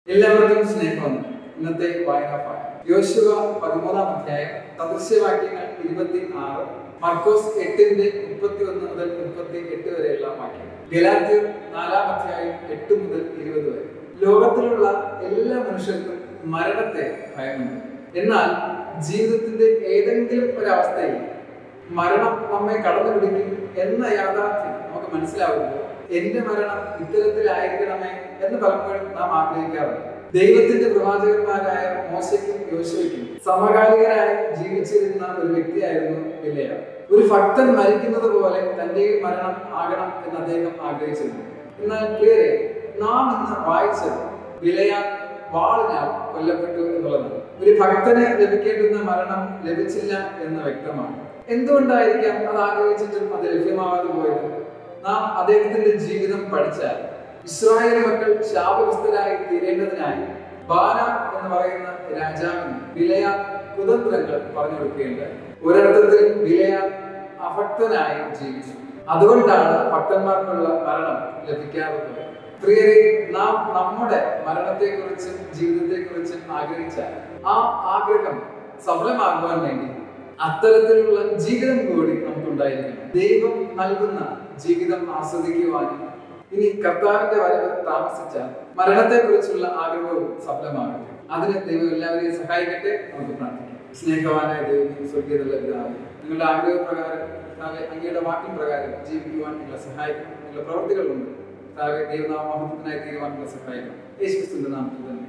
എല്ലാവർക്കും സ്നേഹമുണ്ട് ഇന്നത്തെ വായനാപാഠം യോശുവ പതിമൂന്നാം അധ്യായം സദൃശ്യവാക്യങ്ങൾ ഇരുപത്തി ആറ് മർക്കോസ് എട്ടിന്റെ മുപ്പത്തി ഒന്ന് മുതൽ മുപ്പത്തി എട്ട് വരെയുള്ള വാക്യങ്ങൾ ഗലാത്യർ നാലാം അധ്യായം എട്ട് മുതൽ ഇരുപത് വരെ ലോകത്തിലുള്ള എല്ലാ മനുഷ്യർക്കും മരണത്തെ ഭയമുണ്ട് എന്നാൽ ജീവിതത്തിന്റെ ഏതെങ്കിലും ഒരവസ്ഥയിൽ മരണം നമ്മെ കടന്നു പിടിക്കും എന്ന യാഥാർത്ഥ്യം നമുക്ക് മനസ്സിലാവുമ്പോൾ എന്റെ മരണം ഇത്തരത്തിലായിരിക്കണമേ എന്ന് പലപ്പോഴും നാം ആഗ്രഹിക്കാറുണ്ട് ദൈവത്തിന്റെ പ്രവാചകന്മാരായ മോശയ്ക്കും യോശുവയ്ക്കും സമകാലികരായി ജീവിച്ചിരുന്ന ഒരു വ്യക്തിയായിരുന്നു വിലയ ഒരു ഭക്തൻ മരിക്കുന്നത് പോലെ തന്റെ മരണം ആകണം എന്ന് അദ്ദേഹം ആഗ്രഹിച്ചിരുന്നു എന്നാൽ പ്രിയരെ നാം ഇന്ന് വായിച്ചത് വിലയ വാളിനാൽ കൊല്ലപ്പെട്ടു എന്നുള്ളതാണ് ഒരു ഭക്തന് ലഭിക്കേണ്ടുന്ന മരണം ലഭിച്ചില്ല എന്ന് വ്യക്തമാണ് എന്തുകൊണ്ടായിരിക്കാം അത് ആഗ്രഹിച്ചിട്ടും അത് ലഭ്യമാവാതെ പോയത് നാം അദ്ദേഹത്തിന്റെ ജീവിതം പഠിച്ചാൽ ഇസ്രായേൽ മക്കൾ ശാപഗ്രസ്തരായി തീരേണ്ടതിനായി ബാന എന്ന് പറയുന്ന രാജാവിന് വിലയ കുതന്ത്രങ്ങൾ പറഞ്ഞു കൊടുക്കുകയുണ്ടായി ഒരർത്ഥത്തിൽ വിലയ അഭക്തനായി ജീവിച്ചു അതുകൊണ്ടാണ് ഭക്തന്മാർക്കുള്ള മരണം ലഭിക്കാതെ പോയത് പ്രിയരെ നാം നമ്മുടെ മരണത്തെക്കുറിച്ചും ജീവിതത്തെക്കുറിച്ചും ആഗ്രഹിച്ചാൽ ആ ആഗ്രഹം സഫലമാകുവാൻ വേണ്ടി അത്തരത്തിലുള്ള ജീവിതം കൂടി നമുക്കുണ്ടായിരിക്കണം ദൈവം നൽകുന്ന ജീവിതം ആസ്വദിക്കുവാനും ഇനി കർത്താവിന്റെ വരവ് താമസിച്ചാൽ മരണത്തെക്കുറിച്ചുള്ള ആഗ്രഹവും സഫലമാകട്ടെ അതിന് ദൈവം എല്ലാവരെയും സഹായിക്കട്ടെ നമുക്ക് പ്രാർത്ഥിക്കാം സ്നേഹവാനായ ദൈവം സ്വർഗീയതയുള്ള പിതാവേ നിങ്ങളുടെ ആഗ്രഹപ്രകാരം കർത്താവെ അങ്ങയുടെ വാക്കിൻ പ്രകാരം ജീവിക്കുവാൻ നിങ്ങളെ സഹായിക്കണം നിങ്ങളുടെ പ്രവൃത്തികളുണ്ട് കർത്താവെ ദൈവനാമഹത്വത്തിനായി തീരുവാൻ നിങ്ങളെ സഹായിക്കണം യേശുക്രിസ്തുവിന്റെ നാമത്തിൽ തന്നെ